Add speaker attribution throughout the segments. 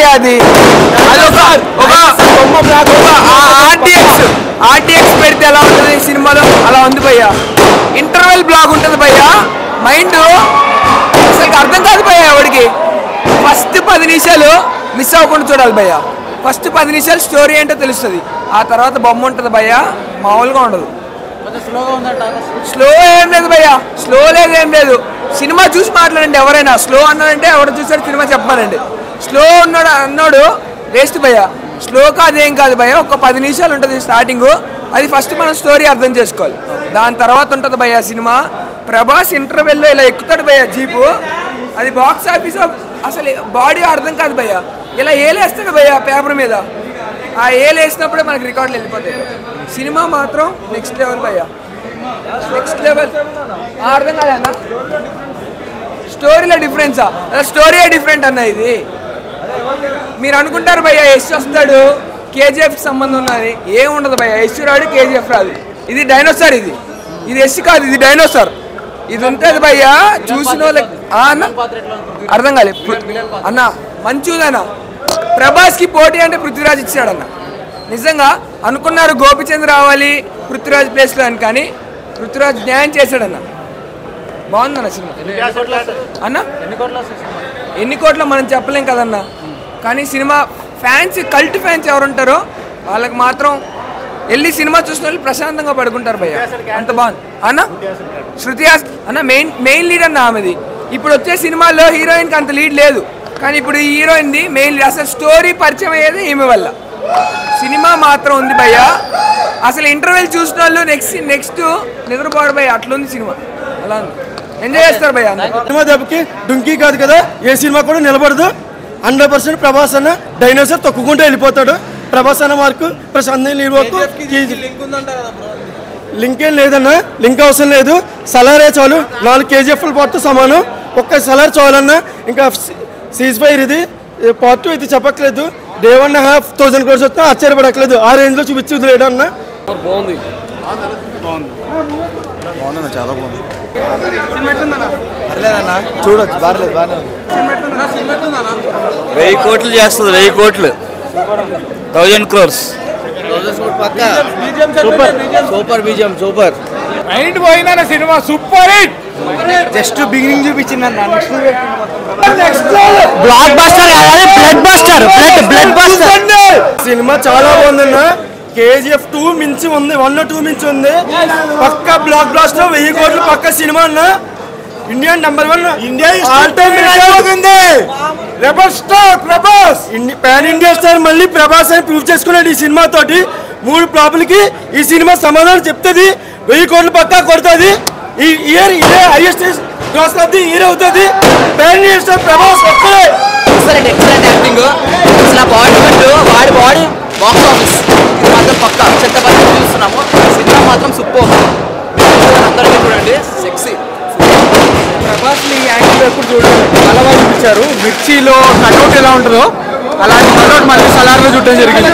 Speaker 1: భయ్య అది అది ఒక ఒక ఆర్టీఎక్స్ ఆర్టీఎక్స్ పెడితే ఎలా ఉంటుంది సినిమాలో అలా ఉంది భయ్య ఇంటర్వెల్ బ్లాగ్ ఉంటుంది భయ్య మైండ్ అసలు అర్థం కాదు భయ్య ఎవడికి ఫస్ట్ పది నిమిషాలు మిస్ అవ్వకుండా చూడాలి భయ్య ఫస్ట్ పది నిమిషాలు స్టోరీ ఏంటో తెలుస్తుంది ఆ తర్వాత బొమ్మ ఉంటుంది భయ్య మామూలుగా ఉండదు స్లో ఏం లేదు భయ్య స్లో లేదు ఏం లేదు సినిమా చూసి మాట్లాడండి ఎవరైనా స్లో అన్నాడంటే ఎవరు చూసాడు సినిమా చెప్పానండి స్లో ఉన్నాడు అన్నాడు వేస్ట్ భయ్య స్లో కాదు ఏం కాదు భయ్య ఒక పది నిమిషాలు ఉంటుంది స్టార్టింగ్ అది ఫస్ట్ మనం స్టోరీ అర్థం చేసుకోవాలి దాని తర్వాత ఉంటుంది భయ్య సినిమా ప్రభాస్ ఇంటర్వెల్లో ఇలా ఎక్కుతాడు భయ్య జీపు అది బాక్స్ ఆఫీస్ అసలు బాడీ అర్థం కాదు భయ్య ఇలా ఏలేస్తాడు భయ్య పేపర్ మీద ఆ ఏలు వేసినప్పుడే మనకి రికార్డులు వెళ్ళిపోతాయి సినిమా మాత్రం నెక్స్ట్ లెవెల్ భయ్య నెక్స్ట్ లెవెల్ అర్థం కాదన్న స్టోరీలో డిఫరెన్సా స్టోరీ డిఫరెంట్ అన్న ఇది మీరు అనుకుంటారు భయ్య యశ్ వస్తాడు కేజీఎఫ్ సంబంధం ఉన్నది ఏం ఉండదు భయ్య యశ్ రాడు కేజీఎఫ్ రాదు ఇది డైనోసార్ ఇది ఇది యశ్ కాదు ఇది డైనోసార్ ఇది ఉంటుంది భయ్య చూసిన వాళ్ళకి ఆ అన్న అర్థం కాలేదు పృ- అన్న మంచిదన్న ప్రభాస్కి పోటీ అంటే పృథ్వీరాజ్ ఇచ్చాడన్న నిజంగా అనుకున్నారు గోపిచంద్ రావాలి పృథ్వీరాజ్ ప్లేస్లో అని కానీ పృథ్వీరాజ్ న్యాయం చేశాడన్న బాగుందన్న సినిమా అన్న ఎన్ని కోట్ల మనం చెప్పలేం కదన్న కానీ సినిమా ఫ్యాన్స్ కల్ట్ ఫ్యాన్స్ ఎవరు ఉంటారో వాళ్ళకి మాత్రం వెళ్ళి సినిమా చూసిన వాళ్ళు ప్రశాంతంగా పడుకుంటారు భయ్య అంత బాగుంది అన్న శృతి హాస్ అన్న మెయిన్ మెయిన్ లీడ్ అన్న ఆమెది ఇప్పుడు వచ్చే సినిమాల్లో హీరోయిన్కి అంత లీడ్ లేదు కానీ ఇప్పుడు ఈ హీరోయిన్ది మెయిన్ లీడ్ అసలు స్టోరీ పరిచయం అయ్యేది ఈమె వల్ల సినిమా మాత్రం ఉంది భయ్య అసలు ఇంటర్వెల్ చూసిన వాళ్ళు నెక్స్ట్ నెక్స్ట్ నిద్రపోవడం భయ్య అట్లుంది సినిమా అలా ఉంది ఎంజాయ్ చేస్తారు భయ్య అందరూ.
Speaker 2: సినిమా దెబ్బకి డుంకీ కాదు కదా ఏ సినిమా కూడా నిలబడదు హండ్రెడ్ పర్సెంట్ ప్రభాస్ అన్న డైనోసార్ తొక్కుకుంటూ వెళ్ళిపోతాడు ప్రభాస్ అన్న మార్కు ప్రశాంత్ నీళ్ళు లింక్ ఏం లేదన్నా లింక్ అవసరం లేదు సలారే చాలు నాలుగు కేజీఎఫ్ల పాటు సమానం ఒక్క సలార్ చాలన్నా ఇంకా సీజ్ ఫైర్ ఇది పార్ట్ ఇది చెప్పట్లేదు day one half thousand crores వచ్చినా ఆశ్చర్యపడట్లేదు ఆ రేంజ్ లో చూపించి వదిలేడు అన్న
Speaker 3: చూడొచ్చు బార్లేదు బాగానే
Speaker 4: వెయ్యి కోట్లు చేస్తుంది వెయ్యి కోట్లు థౌజండ్ క్రోర్స్
Speaker 3: సూపర్ సూపర్ బీజం సూపర్
Speaker 1: మైండ్ పోయిందన్న సినిమా సూపర్ హిట్
Speaker 3: జస్ట్ బిగినింగ్ చూపించింది
Speaker 2: blockbuster blood buster blood blood buster సినిమా చాలా బాగుందన్న కేజీఎఫ్ టూ మించి ఉంది వన్ టూ మించి ఉంది పక్క బ్లాక్ బ్లాస్టర్ వెయ్యి కోట్లు పక్క సినిమా అన్న Indian number one India all time అవుతుంది rebel star Prabhas pan India star మళ్ళీ ప్రభాస్ అని ప్రూవ్ చేసుకున్నాడు ఈ సినిమా తోటి మూడు ప్రాబ్లకి ఈ సినిమా సమాధానం చెప్తుంది వెయ్యి కోట్లు పక్కా కొడుతుంది ఈ ఇయర్ ఇదే highest gross of the year అవుతుంది పాన్ ఇండియా స్టార్ ప్రభాస్ ఒక్కడే
Speaker 5: ఎక్సలెంట్ ఎక్సలెంట్ యాక్టింగ్ అసలు ఆ బాడీ బట్ వాడి బాడీ బాక్స్ ఆఫీస్ ఇది మాత్రం పక్క చెత్తపల్లి చూస్తున్నాము సినిమా మాత్రం సూపర్ అందరికీ చూడండి సెక్సీ
Speaker 1: ప్రభాస్ ఈ యాంగిల్ ఎప్పుడు చూడలేదు చాలా బాగా చూపించారు మిర్చిలో కట్అవుట్ ఎలా ఉంటుందో అలాంటి కట్అవుట్ మళ్ళీ సలార్లో చూడటం జరిగింది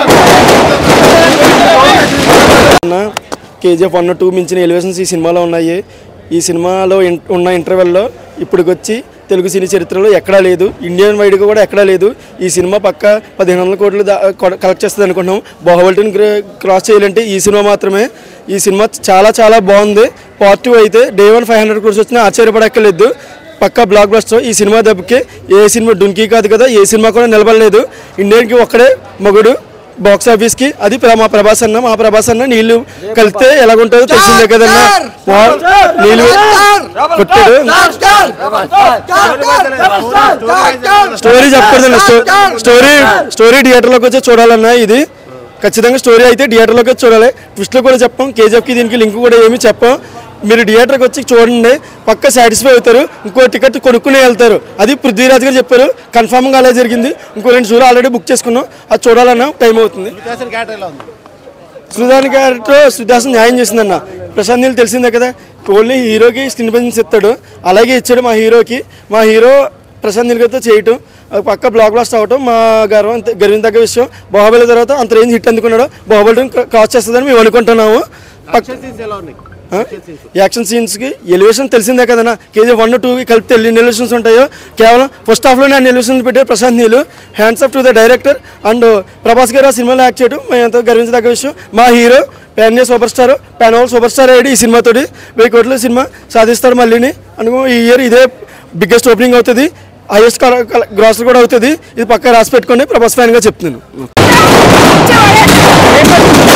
Speaker 2: కేజీఎఫ్ వన్ టూ మించిన ఎలివేషన్స్ ఈ సినిమాలో ఉన్నాయి ఈ సినిమాలో ఇన్- ఉన్న ఇంటర్వెల్లో ఇప్పటికొచ్చి తెలుగు సినీ చరిత్రలో ఎక్కడా లేదు ఇండియన్ వైడ్గా కూడా ఎక్కడా లేదు ఈ సినిమా పక్క పదిహేను వందల కోట్లు దా- కొ- కలెక్ట్ చేస్తుంది అనుకుంటున్నాం బాహుబలిని క్రాస్ చేయాలంటే ఈ సినిమా మాత్రమే ఈ సినిమా చాలా చాలా బాగుంది పార్ట్ టూ అయితే day one five hundred crores వచ్చినా ఆశ్చర్యపడక్కర్లేదు పక్కా బ్లాక్ బస్టర్ ఈ సినిమా దెబ్బకి ఏ సినిమా డుంకీ కాదు కదా ఏ సినిమా కూడా నిలబడలేదు ఇండియన్కి ఒక్కడే మగుడు బాక్స్ ఆఫీస్ కి అది ప్ర- మా ప్రభాస్ అన్న మా ప్రభాస్ అన్న నీళ్లు కలిపితే ఎలాగుంటుందో తెలిసిందే కదన్నా వా- నీళ్లు కొట్టాడు స్టోరీ చెప్పకూడదండి స్టో- స్టోరీ స్టోరీ థియేటర్లోకి వచ్చి చూడాలన్నా ఇది ఖచ్చితంగా స్టోరీ అయితే థియేటర్లోకి వచ్చి చూడాలి ట్విస్ట్లో కూడా చెప్పాం కేజీఎఫ్కి దీనికి లింక్ కూడా ఏమీ చెప్పాం మీరు థియేటర్కి వచ్చి చూడండి పక్క సాటిస్ఫై అవుతారు ఇంకో టికెట్ కొనుక్కునే వెళ్తారు అది పృథ్వీరాజ్ గారు చెప్పారు కన్ఫామ్గా అలా జరిగింది ఇంకో రెండు షోలు ఆల్రెడీ బుక్ చేసుకున్నాం అది చూడాలన్నా టైం అవుతుంది సుధాన్ క్యారెక్టర్ సుధాసన్ న్యాయం చేసిందన్న ప్రశాంత్ నీళ్ళు తెలిసిందే కదా ఓన్లీ హీరోకి స్క్రీన్ ప్రెజెన్స్ ఇస్తాడు అలాగే ఇచ్చాడు మా హీరోకి మా హీరో ప్రశాంత్ నీల్ గారితో చేయటం అది పక్క బ్లాక్ బ్లాస్ట్ అవటం మా గర్వం గర్వించదగ్గ విషయం బాహుబలి తర్వాత అంత రేంజ్ హిట్ అందుకున్నాడు బాహుబలి క్రాస్ చేస్తుందని మేము అనుకుంటున్నాము పక్క ఆ? యాక్షన్ సీన్స్కి ఎలివేషన్ తెలిసిందే కదన్నా కేజీ వన్ టూ కలిపితే ఎన్ని ఎలివేషన్స్ ఉంటాయో కేవలం ఫస్ట్ హాఫ్లోనే అన్ని ఎలివేషన్స్ పెట్టారు ప్రశాంత్ నీళ్ళు hands up to the director and Prabhas garu ఆ సినిమాలో యాక్ట్ చేయడం మేము ఎంతో గర్వించదగ్గ విషయం మా hero pan superstar pan over superstar అయ్యాడు ఈ సినిమాతోటి వెయ్యి కోట్ల సినిమా సాధిస్తాడు మళ్ళీని అనుకో ఈ ఇయర్ ఇదే బిగ్గెస్ట్ ఓపెనింగ్ అవుతుంది హైయెస్ట్ గ్రాసర్ కూడా అవుతుంది ఇది పక్కా రాసి పెట్టుకోండి ప్రభాస్ ఫ్యాన్గా చెప్తున్నాను